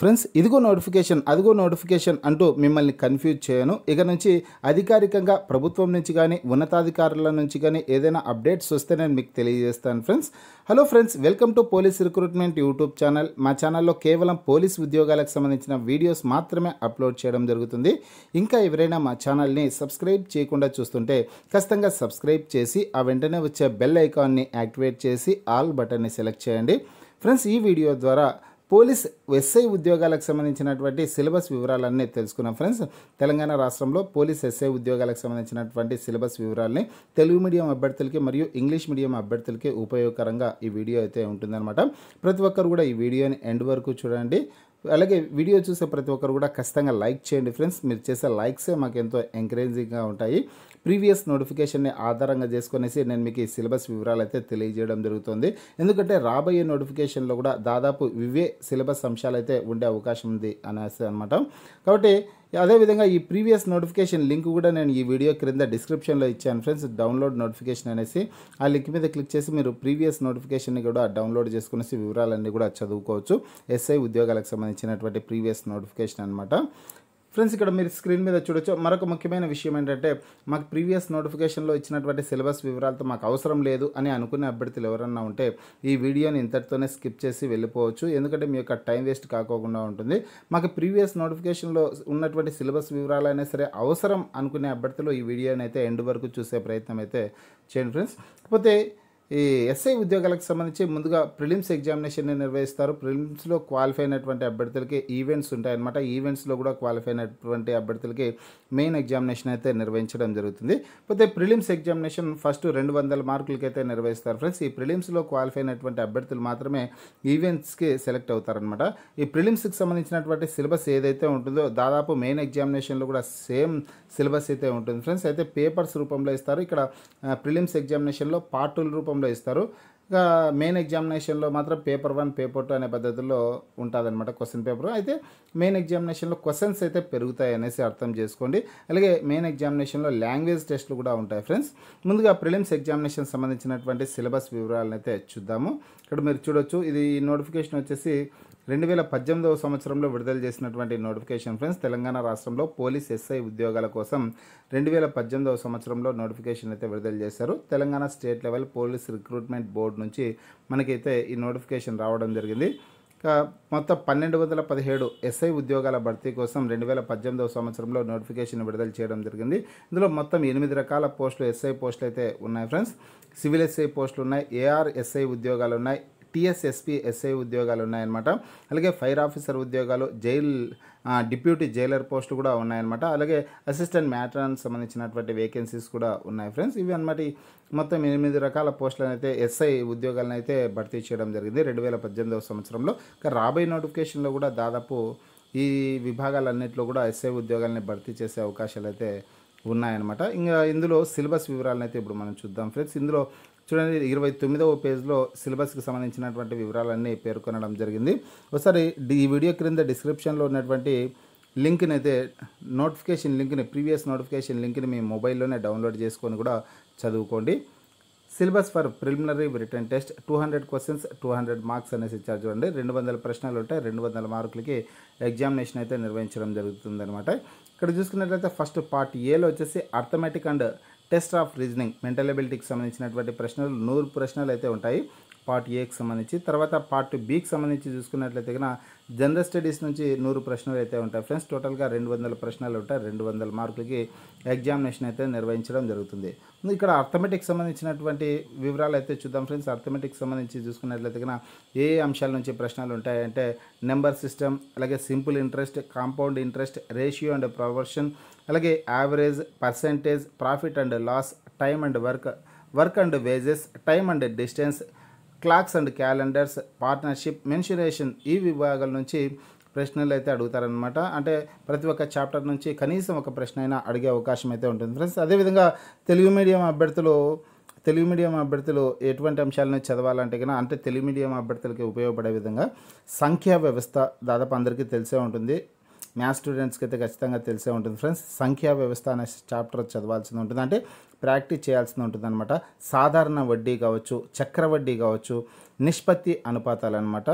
friends ఇదిగో notification అదిగో notification అంటూ మిమ్మల్ని కన్ఫ్యూజ్ చేయను ఇక నుంచి అధికారికంగా ప్రభుత్వం నుంచి కానీ ఉన్నతాధికారుల నుంచి కానీ ఏదైనా అప్డేట్స్ వస్తే నేను మీకు తెలియజేస్తాను friends hello friends welcome to police recruitment YouTube channel మా ఛానల్లో కేవలం పోలీస్ ఉద్యోగాలకు సంబంధించిన వీడియోస్ మాత్రమే అప్లోడ్ చేయడం జరుగుతుంది ఇంకా ఎవరైనా మా ఛానల్ని సబ్స్క్రైబ్ చేయకుండా చూస్తుంటే ఖచ్చితంగా సబ్స్క్రైబ్ చేసి ఆ వెంటనే వచ్చే బెల్ ఐకాన్ని యాక్టివేట్ చేసి ఆల్ బటన్ని సెలెక్ట్ చేయండి ఫ్రెండ్స్ ఈ వీడియో ద్వారా పోలీస్ ఎస్ఐ ఉద్యోగాలకు సంబంధించినటువంటి సిలబస్ వివరాలన్నీ తెలుసుకున్నాం ఫ్రెండ్స్ తెలంగాణ రాష్ట్రంలో పోలీస్ ఎస్ఐ ఉద్యోగాలకు సంబంధించినటువంటి సిలబస్ వివరాలని తెలుగు మీడియం అభ్యర్థులకి మరియు ఇంగ్లీష్ మీడియం అభ్యర్థులకి ఉపయోగకరంగా ఈ వీడియో అయితే ఉంటుందన్నమాట ప్రతి ఒక్కరు కూడా ఈ వీడియోని ఎండ్ వరకు చూడండి అలాగే వీడియో చూసే ప్రతి ఒక్కరు కూడా ఖచ్చితంగా లైక్ చేయండి ఫ్రెండ్స్ మీరు చేసే లైక్సే మాకు ఎంతో ఎంకరేజింగ్గా ఉంటాయి ప్రీవియస్ నోటిఫికేషన్ని ఆధారంగా చేసుకునేసి నేను మీకు ఈ సిలబస్ వివరాలు అయితే తెలియజేయడం జరుగుతుంది ఎందుకంటే రాబోయే నోటిఫికేషన్లో కూడా దాదాపు ఇవే సిలబస్ అంశాలు అయితే ఉండే అవకాశం ఉంది అనేసి అనమాట కాబట్టి అదేవిధంగా ఈ ప్రీవియస్ నోటిఫికేషన్ లింక్ కూడా నేను ఈ వీడియో క్రింద డిస్క్రిప్షన్లో ఇచ్చాను ఫ్రెండ్స్ డౌన్లోడ్ నోటిఫికేషన్ అనేసి ఆ లింక్ మీద క్లిక్ చేసి మీరు ప్రీవియస్ నోటిఫికేషన్ని కూడా డౌన్లోడ్ చేసుకునేసి వివరాలన్నీ కూడా చదువుకోవచ్చు ఎస్ఐ ఉద్యోగాలకు సంబంధించినటువంటి ప్రీవియస్ నోటిఫికేషన్ అనమాట ఫ్రెండ్స్ ఇక్కడ మీరు స్క్రీన్ మీద చూడొచ్చు మరొక ముఖ్యమైన విషయం ఏంటంటే మాకు ప్రీవియస్ నోటిఫికేషన్లో ఇచ్చినటువంటి సిలబస్ వివరాలతో మాకు అవసరం లేదు అని అనుకునే అభ్యర్థులు ఎవరన్నా ఉంటే ఈ వీడియోని ఇంతటితోనే స్కిప్ చేసి వెళ్ళిపోవచ్చు ఎందుకంటే మీ యొక్క టైం వేస్ట్ కాకోకుండా ఉంటుంది మాకు ప్రీవియస్ నోటిఫికేషన్లో ఉన్నటువంటి సిలబస్ వివరాలైనా సరే అవసరం అనుకునే అభ్యర్థులు ఈ వీడియోని అయితే ఎండ్ వరకు చూసే ప్రయత్నం అయితే చేయండి ఫ్రెండ్స్ కాకపోతే ఈ ఎస్ఐ ఉద్యోగాలకు సంబంధించి ముందుగా ప్రిలిమ్స్ ఎగ్జామినేషన్ని నిర్వహిస్తారు ప్రిలిమ్స్లో క్వాలిఫై అయినటువంటి అభ్యర్థులకి ఈవెంట్స్ ఉంటాయన్నమాట ఈవెంట్స్లో కూడా క్వాలిఫై అయినటువంటి అభ్యర్థులకి మెయిన్ ఎగ్జామినేషన్ అయితే నిర్వహించడం జరుగుతుంది పోతే ప్రిలిమ్స్ ఎగ్జామినేషన్ ఫస్ట్ రెండు వందల మార్కులకి అయితే నిర్వహిస్తారు ఫ్రెండ్స్ ఈ ప్రిలిమ్స్లో క్వాలిఫై అయినటువంటి అభ్యర్థులు మాత్రమే ఈవెంట్స్కి సెలెక్ట్ అవుతారనమాట ఈ ప్రిలిమ్స్కి సంబంధించినటువంటి సిలబస్ ఏదైతే ఉంటుందో దాదాపు మెయిన్ ఎగ్జామినేషన్లో కూడా సేమ్ సిలబస్ అయితే ఉంటుంది ఫ్రెండ్స్ అయితే పేపర్స్ రూపంలో ఇస్తారు ఇక్కడ ప్రిలిమ్స్ ఎగ్జామినేషన్లో పార్టుల రూపంలో ఇస్తారు ఇక మెయిన్ ఎగ్జామినేషన్లో మాత్రం పేపర్ వన్ పేపర్ టూ అనే పద్ధతిలో ఉంటుందన్నమాట క్వశ్చన్ పేపర్ అయితే మెయిన్ ఎగ్జామినేషన్లో క్వశ్చన్స్ అయితే పెరుగుతాయి అనేసి అర్థం చేసుకోండి అలాగే మెయిన్ ఎగ్జామినేషన్లో లాంగ్వేజ్ టెస్ట్లు కూడా ఉంటాయి ఫ్రెండ్స్ ముందుగా ప్రిలిమ్స్ ఎగ్జామినేషన్ సంబంధించినటువంటి సిలబస్ వివరాలను అయితే చూద్దాము ఇక్కడ మీరు చూడొచ్చు ఇది నోటిఫికేషన్ వచ్చేసి రెండు వేల పద్దెనిమిదవ సంవత్సరంలో విడుదల చేసినటువంటి నోటిఫికేషన్ ఫ్రెండ్స్ తెలంగాణ రాష్ట్రంలో పోలీస్ ఎస్ఐ ఉద్యోగాల కోసం రెండు వేల పద్దెనిమిదవ సంవత్సరంలో నోటిఫికేషన్ అయితే విడుదల చేశారు Telangana state level police recruitment board నుంచి మనకైతే ఈ నోటిఫికేషన్ రావడం జరిగింది ఇక మొత్తం పన్నెండు వందల పదిహేడు ఎస్ఐ ఉద్యోగాల భర్తీ కోసం రెండు వేల పద్దెనిమిదవ సంవత్సరంలో నోటిఫికేషన్ విడుదల చేయడం జరిగింది ఇందులో మొత్తం ఎనిమిది రకాల పోస్టులు ఎస్ఐ పోస్టులు అయితే ఉన్నాయి ఫ్రెండ్స్ సివిల్ ఎస్ఐ పోస్టులు ఉన్నాయి ఏఆర్ ఎస్ఐ ఉద్యోగాలు ఉన్నాయి టీఎస్ఎస్పీ ఎస్ఐ ఉద్యోగాలు ఉన్నాయన్నమాట అలాగే ఫైర్ ఆఫీసర్ ఉద్యోగాలు జైల్ డిప్యూటీ జైలర్ పోస్టులు కూడా ఉన్నాయన్నమాట అలాగే అసిస్టెంట్ మ్యాట్రాన్ సంబంధించినటువంటి వేకెన్సీస్ కూడా ఉన్నాయి ఫ్రెండ్స్ ఇవి అనమాట మొత్తం ఎనిమిది రకాల పోస్టులను అయితే ఎస్ఐ ఉద్యోగాలను అయితే భర్తీ చేయడం జరిగింది రెండు వేల పద్దెనిమిదవ సంవత్సరంలో ఇక రాబోయే నోటిఫికేషన్లో కూడా దాదాపు ఈ విభాగాలన్నింటిలో కూడా ఎస్ఐ ఉద్యోగాలని భర్తీ చేసే అవకాశాలు అయితే ఉన్నాయన్నమాట ఇంకా ఇందులో సిలబస్ వివరాలను అయితే ఇప్పుడు మనం చూద్దాం ఫ్రెండ్స్ ఇందులో చూడండి ఇరవై తొమ్మిదవ పేజ్లో సిలబస్కి సంబంధించినటువంటి వివరాలన్నీ పేర్కొనడం జరిగింది ఒకసారి ఈ వీడియో క్రింద డిస్క్రిప్షన్లో ఉన్నటువంటి లింక్ని అయితే నోటిఫికేషన్ లింక్ని ప్రీవియస్ నోటిఫికేషన్ లింక్ని మీ మొబైల్లోనే డౌన్లోడ్ చేసుకొని కూడా చదువుకోండి syllabus for preliminary written test two hundred questions two hundred marks అనేసి ఇచ్చారు చూడండి రెండు వందల ప్రశ్నలు ఉంటాయి రెండు వందల మార్కులకి ఎగ్జామినేషన్ అయితే నిర్వహించడం జరుగుతుందన్నమాట ఇక్కడ చూసుకున్నట్లయితే ఫస్ట్ పార్ట్ ఏలో వచ్చేసి arithmetic and test of reasoning mental ఎబిలిటీకి సంబంధించినటువంటి ప్రశ్నలు నూరు ప్రశ్నలు అయితే ఉంటాయి పార్ట్ ఏకి సంబంధించి తర్వాత పార్ట్ బికి సంబంధించి చూసుకున్నట్లయితే కనుక జనరల్ స్టడీస్ నుంచి నూరు ప్రశ్నలు అయితే ఉంటాయి ఫ్రెండ్స్ టోటల్గా రెండు వందల ప్రశ్నలు ఉంటాయి రెండు వందల మార్కులకి ఎగ్జామినేషన్ అయితే నిర్వహించడం జరుగుతుంది ఇక్కడ అర్థమెటిక్ సంబంధించినటువంటి వివరాలు అయితే చూద్దాం ఫ్రెండ్స్ అర్థమెటిక్ సంబంధించి చూసుకున్నట్లయితే కనుక ఏ అంశాల నుంచి ప్రశ్నలు ఉంటాయంటే నెంబర్ సిస్టమ్ అలాగే simple interest compound interest ratio and proportion అలాగే average percentage profit and loss time and work work and wages time and distance clocks and calendars partnership mensuration ఈ విభాగాల నుంచి ప్రశ్నలు అయితే అడుగుతారనమాట అంటే ప్రతి ఒక్క చాప్టర్ నుంచి కనీసం ఒక ప్రశ్న అయినా అడిగే అవకాశం అయితే ఉంటుంది ఫ్రెండ్స్ అదేవిధంగా తెలుగు మీడియం అభ్యర్థులు తెలుగు మీడియం అభ్యర్థులు ఎటువంటి అంశాలను చదవాలంటే కన్నా అంటే తెలుగు మీడియం అభ్యర్థులకి ఉపయోగపడే విధంగా సంఖ్యా వ్యవస్థ దాదాపు అందరికీ తెలిసే ఉంటుంది మ్యాథ్స్ స్టూడెంట్స్కి అయితే ఖచ్చితంగా తెలిసే ఉంటుంది ఫ్రెండ్స్ సంఖ్యా వ్యవస్థ అనే చాప్టర్ చదవాల్సి ఉంటుంది అంటే ప్రాక్టీస్ చేయాల్సి ఉంటుంది అనమాట సాధారణ వడ్డీ కావచ్చు చక్ర వడ్డీ కావచ్చు నిష్పత్తి అనుపాతాలు అనమాట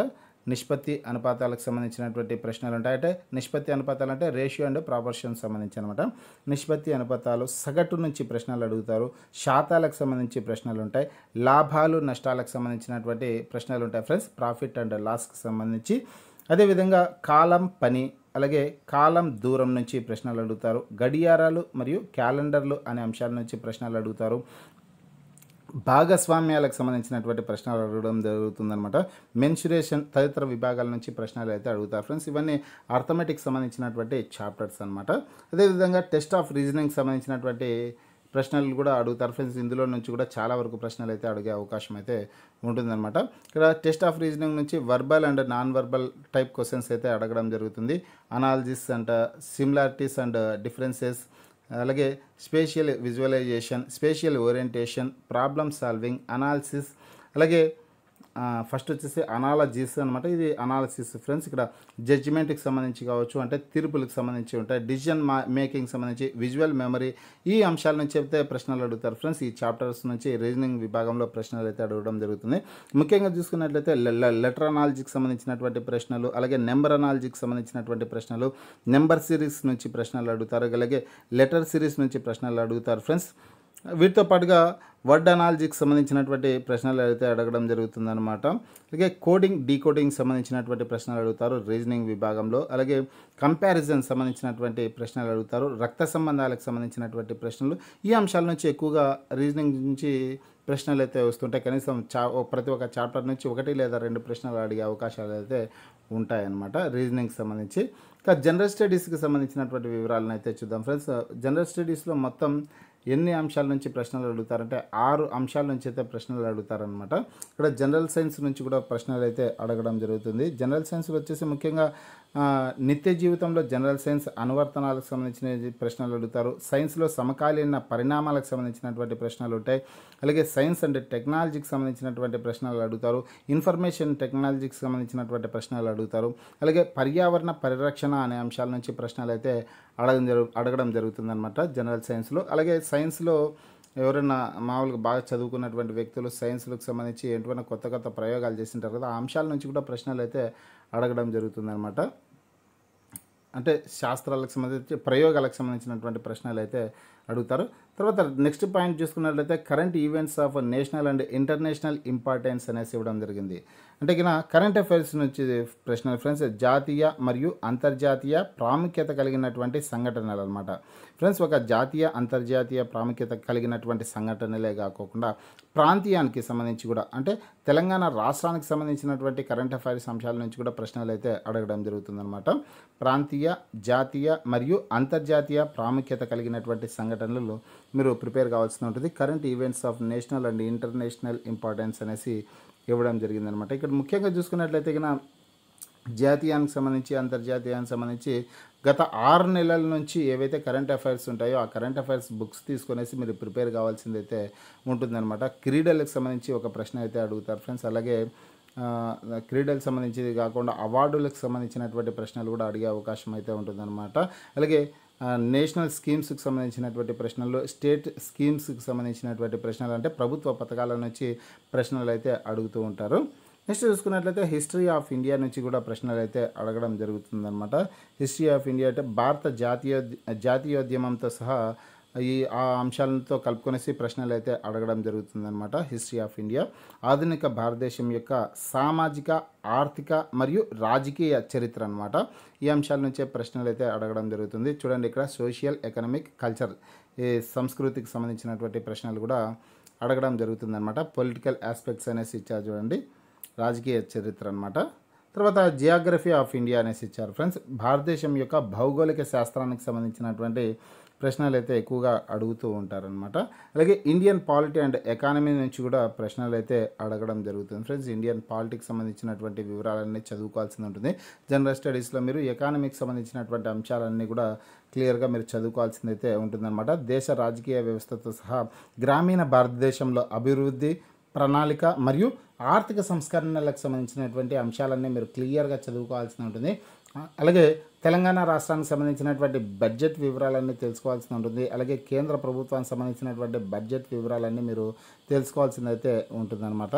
నిష్పత్తి అనుపాతాలకు సంబంధించినటువంటి ప్రశ్నలు ఉంటాయి అంటే నిష్పత్తి అనుపాతాలు అంటే రేషియో అండ్ ప్రాపర్షన్ సంబంధించి అనమాట నిష్పత్తి అనుపాతాలు సగటు నుంచి ప్రశ్నలు అడుగుతారు శాతాలకు సంబంధించి ప్రశ్నలు ఉంటాయి లాభాలు నష్టాలకు సంబంధించినటువంటి ప్రశ్నలు ఉంటాయి ఫ్రెండ్స్ ప్రాఫిట్ అండ్ లాస్కి సంబంధించి అదేవిధంగా కాలం పని అలాగే కాలం దూరం నుంచి ప్రశ్నలు అడుగుతారు గడియారాలు మరియు క్యాలెండర్లు అనే అంశాల నుంచి ప్రశ్నలు అడుగుతారు భాగస్వామ్యాలకు సంబంధించినటువంటి ప్రశ్నలు అడగడం జరుగుతుందన్నమాట మెన్సురేషన్ తదితర విభాగాల నుంచి ప్రశ్నలు అయితే అడుగుతారు ఫ్రెండ్స్ ఇవన్నీ అర్థమెటిక్ సంబంధించినటువంటి చాప్టర్స్ అనమాట అదేవిధంగా టెస్ట్ ఆఫ్ రీజనింగ్ సంబంధించినటువంటి ప్రశ్నలు కూడా అడుగుతారు ఫ్రెండ్స్ ఇందులో నుంచి కూడా చాలా వరకు ప్రశ్నలు అయితే అడిగే అవకాశం అయితే ఉంటుందన్నమాట ఇక్కడ టెస్ట్ ఆఫ్ రీజనింగ్ నుంచి verbal and non verbal type questions అయితే అడగడం జరుగుతుంది analogies and similarities and differences అలాగే spatial visualisation spatial orientation problem solving analysis అలాగే ఫస్ట్ వచ్చేసి అనాలజీస్ అనమాట ఇది అనాలసిస్ ఫ్రెండ్స్ ఇక్కడ జడ్జిమెంట్కి సంబంధించి కావచ్చు అంటే తీర్పులకు సంబంధించి ఉంటాయి డిసిజన్ మా మేకింగ్ సంబంధించి విజువల్ మెమరీ ఈ అంశాల నుంచి అయితే ప్రశ్నలు అడుగుతారు ఫ్రెండ్స్ ఈ చాప్టర్స్ నుంచి రీజనింగ్ విభాగంలో ప్రశ్నలు అయితే అడగడం జరుగుతుంది ముఖ్యంగా చూసుకున్నట్లయితే లెటర్ అనాలజీకి సంబంధించినటువంటి ప్రశ్నలు అలాగే నెంబర్ అనాలజీకి సంబంధించినటువంటి ప్రశ్నలు నెంబర్ సిరీస్ నుంచి ప్రశ్నలు అడుగుతారు అలాగే లెటర్ సిరీస్ నుంచి ప్రశ్నలు అడుగుతారు ఫ్రెండ్స్ వీటితో పాటుగా వర్డ్ అనాలజీకి సంబంధించినటువంటి ప్రశ్నలు అయితే అడగడం జరుగుతుందన్నమాట అలాగే కోడింగ్ డీకోడింగ్ సంబంధించినటువంటి ప్రశ్నలు అడుగుతారు రీజనింగ్ విభాగంలో అలాగే కంపారిజన్ సంబంధించినటువంటి ప్రశ్నలు అడుగుతారు రక్త సంబంధాలకు సంబంధించినటువంటి ప్రశ్నలు ఈ అంశాల నుంచి ఎక్కువగా రీజనింగ్ నుంచి ప్రశ్నలు అయితే వస్తుంటాయి కనీసం చా ఓ ప్రతి ఒక్క చాప్టర్ నుంచి ఒకటి లేదా రెండు ప్రశ్నలు అడిగే అవకాశాలు అయితే ఉంటాయన్నమాట రీజనింగ్కి సంబంధించి ఇంకా జనరల్ స్టడీస్కి సంబంధించినటువంటి వివరాలను అయితే చూద్దాం ఫ్రెండ్స్ జనరల్ స్టడీస్లో మొత్తం ఎన్ని అంశాల నుంచి ప్రశ్నలు అడుగుతారంటే ఆరు అంశాల నుంచి అయితే ప్రశ్నలు అడుగుతారనమాట ఇక్కడ జనరల్ సైన్స్ నుంచి కూడా ప్రశ్నలు అయితే అడగడం జరుగుతుంది జనరల్ సైన్స్లో వచ్చేసి ముఖ్యంగా ఆ, నిత్య జీవితంలో జనరల్ సైన్స్ అనువర్తనాలకు సంబంధించిన ప్రశ్నలు అడుగుతారు సైన్స్లో సమకాలీన పరిణామాలకు సంబంధించినటువంటి ప్రశ్నలు ఉంటాయి అలాగే సైన్స్ అండ్ టెక్నాలజీకి సంబంధించినటువంటి ప్రశ్నలు అడుగుతారు ఇన్ఫర్మేషన్ టెక్నాలజీకి సంబంధించినటువంటి ప్రశ్నలు అడుగుతారు అలాగే పర్యావరణ పరిరక్షణ అనే అంశాల నుంచి ప్రశ్నలు అయితే అడగడం జరుగు అడగడం జరుగుతుందన్నమాట జనరల్ సైన్స్లో అలాగే సైన్స్లో ఎవరైనా మామూలుగా బాగా చదువుకున్నటువంటి వ్యక్తులు సైన్స్లకు సంబంధించి ఎటువంటి కొత్త కొత్త ప్రయోగాలు చేసింటారు కదా ఆ అంశాల నుంచి కూడా ప్రశ్నలు అయితే అడగడం జరుగుతుందన్నమాట అంటే శాస్త్రాలకు సంబంధించి ప్రయోగాలకు సంబంధించినటువంటి ప్రశ్నలు అయితే అడుగుతారు తర్వాత నెక్స్ట్ పాయింట్ చూసుకున్నట్లయితే current events of national and international importance అనేసి ఇవ్వడం జరిగింది అంటే ఇక కరెంట్ అఫైర్స్ నుంచి ప్రశ్నలు ఫ్రెండ్స్ జాతీయ మరియు అంతర్జాతీయ ప్రాముఖ్యత కలిగినటువంటి సంఘటనలు అనమాట ఫ్రెండ్స్ ఒక జాతీయ అంతర్జాతీయ ప్రాముఖ్యత కలిగినటువంటి సంఘటనలే కాకుండా ప్రాంతీయానికి సంబంధించి కూడా అంటే తెలంగాణ రాష్ట్రానికి సంబంధించినటువంటి కరెంట్ అఫైర్స్ అంశాల నుంచి కూడా ప్రశ్నలు అయితే అడగడం జరుగుతుందన్నమాట ప్రాంతీయ జాతీయ మరియు అంతర్జాతీయ ప్రాముఖ్యత కలిగినటువంటి సంఘటనలలో మీరు ప్రిపేర్ కావాల్సి ఉంటుంది current events of national and international importance అనేసి ఇవ్వడం జరిగిందనమాట ఇక్కడ ముఖ్యంగా చూసుకున్నట్లయితే కనుక జాతీయానికి సంబంధించి అంతర్జాతీయానికి సంబంధించి గత ఆరు నెలల నుంచి ఏవైతే కరెంట్ అఫైర్స్ ఉంటాయో ఆ కరెంట్ అఫైర్స్ బుక్స్ తీసుకొనేసి మీరు ప్రిపేర్ కావాల్సిందైతే ఉంటుందన్నమాట క్రీడలకు సంబంధించి ఒక ప్రశ్న అయితే అడుగుతారు ఫ్రెండ్స్ అలాగే ఆ, క్రీడలకు సంబంధించి కాకుండా అవార్డులకు సంబంధించినటువంటి ప్రశ్నలు కూడా అడిగే అవకాశం అయితే ఉంటుందన్నమాట అలాగే ఆ, నేషనల్ స్కీమ్స్కి సంబంధించినటువంటి ప్రశ్నలు స్టేట్ స్కీమ్స్కి సంబంధించినటువంటి ప్రశ్నలు అంటే ప్రభుత్వ పథకాల నుంచి ప్రశ్నలు అయితే అడుగుతూ ఉంటారు నెక్స్ట్ చూసుకున్నట్లయితే హిస్టరీ ఆఫ్ ఇండియా నుంచి కూడా ప్రశ్నలు అయితే అడగడం జరుగుతుందన్నమాట హిస్టరీ ఆఫ్ ఇండియా అంటే భారత జాతీయ జాతీయోద్యమంతో సహా ఈ ఆ అంశాలతో కలుపుకొనేసి ప్రశ్నలు అయితే అడగడం జరుగుతుందన్నమాట హిస్టరీ ఆఫ్ ఇండియా ఆధునిక భారతదేశం యొక్క సామాజిక ఆర్థిక మరియు రాజకీయ చరిత్ర అనమాట ఈ అంశాల నుంచే ప్రశ్నలు అయితే అడగడం జరుగుతుంది చూడండి ఇక్కడ సోషల్ ఎకనామిక్ కల్చర్ ఈ సంస్కృతికి సంబంధించినటువంటి ప్రశ్నలు కూడా అడగడం జరుగుతుందన్నమాట పొలిటికల్ ఆస్పెక్ట్స్ అనేసి ఇచ్చారు చూడండి రాజకీయ చరిత్ర అనమాట తర్వాత జియోగ్రఫీ ఆఫ్ ఇండియా అనేసి ఇచ్చారు ఫ్రెండ్స్ భారతదేశం యొక్క భౌగోళిక శాస్త్రానికి సంబంధించినటువంటి ప్రశ్నలు అయితే ఎక్కువగా అడుగుతూ ఉంటారనమాట అలాగే ఇండియన్ పాలిటీ అండ్ ఎకానమీ నుంచి కూడా ప్రశ్నలు అయితే అడగడం జరుగుతుంది ఫ్రెండ్స్ ఇండియన్ పాలిటిక్స్ సంబంధించినటువంటి వివరాలన్నీ చదువుకోవాల్సి ఉంటుంది జనరల్ స్టడీస్లో మీరు ఎకానమీకి సంబంధించినటువంటి అంశాలన్నీ కూడా క్లియర్గా మీరు చదువుకోవాల్సింది అయితే ఉంటుందన్నమాట దేశ రాజకీయ వ్యవస్థతో సహా గ్రామీణ భారతదేశంలో అభివృద్ధి ప్రణాళిక మరియు ఆర్థిక సంస్కరణలకు సంబంధించినటువంటి అంశాలన్నీ మీరు క్లియర్గా చదువుకోవాల్సి ఉంటుంది ఆ, అలాగే తెలంగాణ రాష్ట్రానికి సంబంధించినటువంటి బడ్జెట్ వివరాలన్నీ తెలుసుకోవాల్సి ఉంటుంది అలాగే కేంద్ర ప్రభుత్వానికి సంబంధించినటువంటి బడ్జెట్ వివరాలన్నీ మీరు తెలుసుకోవాల్సిందైతే ఉంటుందన్నమాట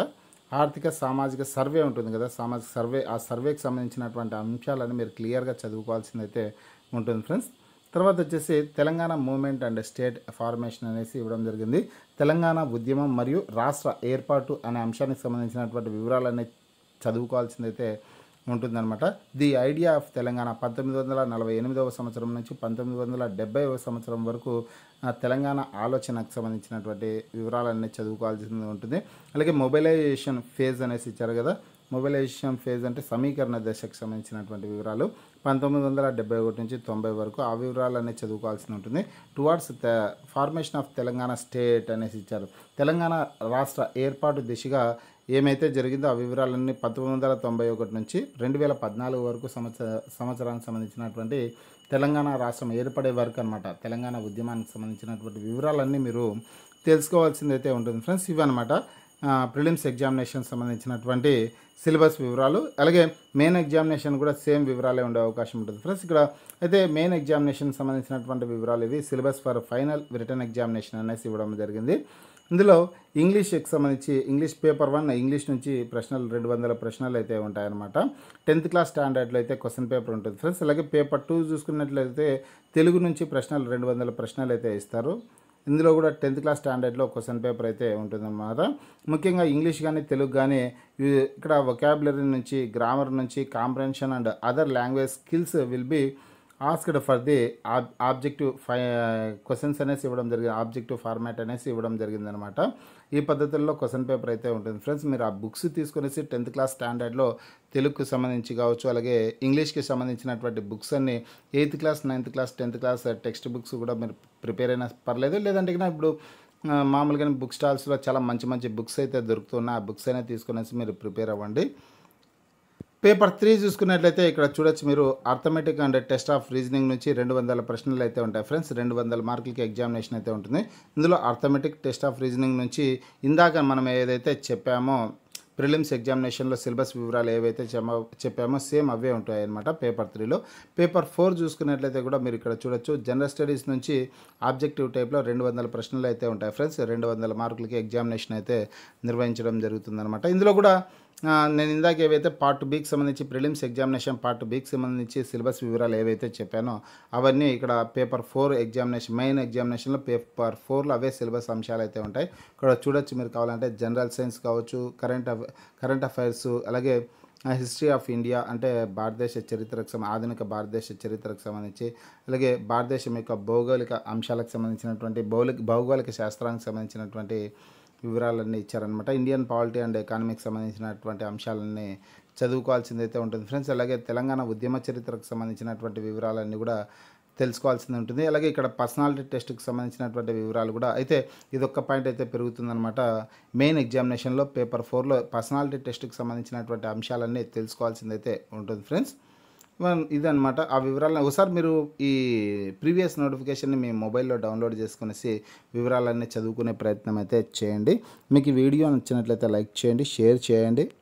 ఆర్థిక సామాజిక సర్వే ఉంటుంది కదా సామాజిక సర్వే ఆ సర్వేకి సంబంధించినటువంటి అంశాలను మీరు క్లియర్గా చదువుకోవాల్సిందైతే ఉంటుంది ఫ్రెండ్స్ తర్వాత వచ్చేసి Telangana movement and state formation అనేసి ఇవ్వడం జరిగింది తెలంగాణ ఉద్యమం మరియు రాష్ట్ర ఏర్పాటు అనే అంశానికి సంబంధించినటువంటి వివరాలన్నీ చదువుకోవాల్సిందైతే ఉంటుందన్నమాట ది ఐడియా ఆఫ్ తెలంగాణ పంతొమ్మిది వందల నలభై ఎనిమిదవ సంవత్సరం నుంచి పంతొమ్మిది వందల డెబ్బైవ సంవత్సరం వరకు ఆ తెలంగాణ ఆలోచనకు సంబంధించినటువంటి వివరాలన్నీ చదువుకోవాల్సి ఉంటుంది అలాగే మొబైలైజేషన్ ఫేజ్ అనేసి ఇచ్చారు కదా మొబైలైజేషన్ ఫేజ్ అంటే సమీకరణ దశకు సంబంధించినటువంటి వివరాలు పంతొమ్మిది వందల డెబ్బై ఒకటి నుంచి తొంభై వరకు ఆ వివరాలన్నీ చదువుకోవాల్సి ఉంటుంది towards the formation of Telangana state అనేసి ఇచ్చారు తెలంగాణ రాష్ట్ర ఏర్పాటు దిశగా ఏమైతే జరిగిందో ఆ వివరాలన్నీ పంతొమ్మిది వందల తొంభై ఒకటి నుంచి రెండు వేల పద్నాలుగు వరకు సంవత్సర సంవత్సరానికి సంబంధించినటువంటి తెలంగాణ రాష్ట్రం ఏర్పడే వరకు అనమాట తెలంగాణ ఉద్యమానికి సంబంధించినటువంటి వివరాలన్నీ మీరు తెలుసుకోవాల్సిందైతే ఉంటుంది ఫ్రెండ్స్ ఇవన్నమాట ప్రిలిమ్స్ ఎగ్జామినేషన్ సంబంధించినటువంటి సిలబస్ వివరాలు అలాగే మెయిన్ ఎగ్జామినేషన్ కూడా సేమ్ వివరాలే ఉండే అవకాశం ఉంటుంది ఫ్రెండ్స్ ఇక్కడ అయితే మెయిన్ ఎగ్జామినేషన్ సంబంధించినటువంటి వివరాలు ఇవి syllabus for final written examination అనేసి ఇవ్వడం జరిగింది ఇందులో ఇంగ్లీష్కి సంబంధించి ఇంగ్లీష్ పేపర్ వన్ ఇంగ్లీష్ నుంచి ప్రశ్నలు రెండు వందల ప్రశ్నలు అయితే ఉంటాయన్నమాట టెన్త్ క్లాస్ స్టాండర్డ్లో అయితే క్వశ్చన్ పేపర్ ఉంటుంది ఫ్రెండ్స్ అలాగే పేపర్ టూ చూసుకున్నట్లయితే తెలుగు నుంచి ప్రశ్నలు రెండు వందల ప్రశ్నలు అయితే ఇస్తారు ఇందులో కూడా టెన్త్ క్లాస్ స్టాండర్డ్లో క్వశ్చన్ పేపర్ అయితే ఉంటుందన్నమాట ముఖ్యంగా ఇంగ్లీష్ కానీ తెలుగు కానీ ఇవి- ఇక్కడ వొకాబులరీ నుంచి గ్రామర్ నుంచి comprehension and other language skills will be asked for the objective five questions అనేసి ఇవ్వడం జరిగింది ఆబ్జెక్టివ్ ఫార్మాట్ అనేసి ఇవ్వడం జరిగిందనమాట ఈ పద్ధతుల్లో క్వశ్చన్ పేపర్ అయితే ఉంటుంది ఫ్రెండ్స్ మీరు ఆ బుక్స్ తీసుకొనేసి టెన్త్ క్లాస్ స్టాండర్డ్లో తెలుగుకు సంబంధించి కావచ్చు అలాగే ఇంగ్లీష్కి సంబంధించినటువంటి బుక్స్ అన్ని eighth class ninth class tenth class text books కూడా మీరు ప్రిపేర్ అయినా పర్లేదు లేదంటే కన్నా ఇప్పుడు ఆ, మామూలుగా బుక్ స్టాల్స్లో చాలా మంచి మంచి బుక్స్ అయితే దొరుకుతున్నాయి ఆ బుక్స్ అయినా తీసుకునేసి మీరు ప్రిపేర్ అవ్వండి పేపర్ త్రీ చూసుకున్నట్లయితే ఇక్కడ చూడొచ్చు మీరు arithmetic and test of reasoning నుంచి రెండు వందల ప్రశ్నలు అయితే ఉంటాయి ఫ్రెండ్స్ రెండు వందల మార్కులకి ఎగ్జామినేషన్ అయితే ఉంటుంది ఇందులో అర్థమెటిక్ టెస్ట్ ఆఫ్ రీజనింగ్ నుంచి ఇందాక మనం ఏదైతే చెప్పామో ప్రిలిమ్స్ ఎగ్జామినేషన్లో సిలబస్ వివరాలు ఏవైతే చెమ- చెప్పామో సేమ్ అవే ఉంటాయి అనమాట పేపర్ త్రీలో పేపర్ ఫోర్ చూసుకున్నట్లయితే కూడా మీరు ఇక్కడ చూడొచ్చు జనరల్ స్టడీస్ నుంచి ఆబ్జెక్టివ్ టైప్లో రెండు వందల ప్రశ్నలు అయితే ఉంటాయి ఫ్రెండ్స్ రెండు వందల మార్కులకి ఎగ్జామినేషన్ అయితే నిర్వహించడం జరుగుతుందన్నమాట ఇందులో కూడా ఆ, నేను ఇందాక ఏవైతే పార్ట్ బీకి సంబంధించి ప్రిలిమ్స్ ఎగ్జామినేషన్ పార్ట్ బీకి సంబంధించి సిలబస్ వివరాలు ఏవైతే చెప్పానో అవన్నీ ఇక్కడ పేపర్ ఫోర్ ఎగ్జామినేషన్ మెయిన్ ఎగ్జామినేషన్లో పేపర్ ఫోర్లో అవే సిలబస్ అంశాలు అయితే ఉంటాయి ఇక్కడ చూడొచ్చు మీరు కావాలంటే జనరల్ సైన్స్ కావచ్చు కరెంట్ అఫ్ కరెంట్ అఫైర్స్ అలాగే హిస్టరీ ఆఫ్ ఇండియా అంటే భారతదేశ చరిత్రకు సంబంధించి ఆధునిక భారతదేశ చరిత్రకు సంబంధించి అలాగే భారతదేశం యొక్క భౌగోళిక అంశాలకు సంబంధించినటువంటి భౌగోళిక భౌగోళిక శాస్త్రానికి సంబంధించినటువంటి వివరాలన్నీ ఇచ్చారనమాట ఇండియన్ పాలిటీ అండ్ ఎకానమీకి సంబంధించినటువంటి అంశాలన్నీ చదువుకోవాల్సిందైతే ఉంటుంది ఫ్రెండ్స్ అలాగే తెలంగాణ ఉద్యమ చరిత్రకు సంబంధించినటువంటి వివరాలన్నీ కూడా తెలుసుకోవాల్సింది ఉంటుంది అలాగే ఇక్కడ పర్సనాలిటీ టెస్ట్కి సంబంధించినటువంటి వివరాలు కూడా అయితే ఇది ఒక్క పాయింట్ అయితే పెరుగుతుందన్నమాట మెయిన్ ఎగ్జామినేషన్లో పేపర్ ఫోర్లో పర్సనాలిటీ టెస్ట్కి సంబంధించినటువంటి అంశాలన్నీ తెలుసుకోవాల్సిందైతే ఉంటుంది ఫ్రెండ్స్ వన్ ఇదన్నమాట ఆ వివరాలను ఒకసారి మీరు ఈ ప్రీవియస్ నోటిఫికేషన్ని మీ మొబైల్లో డౌన్లోడ్ చేసుకునేసి వివరాలన్నీ చదువుకునే ప్రయత్నం అయితే చేయండి మీకు ఈ వీడియో నచ్చినట్లయితే లైక్ చేయండి షేర్ చేయండి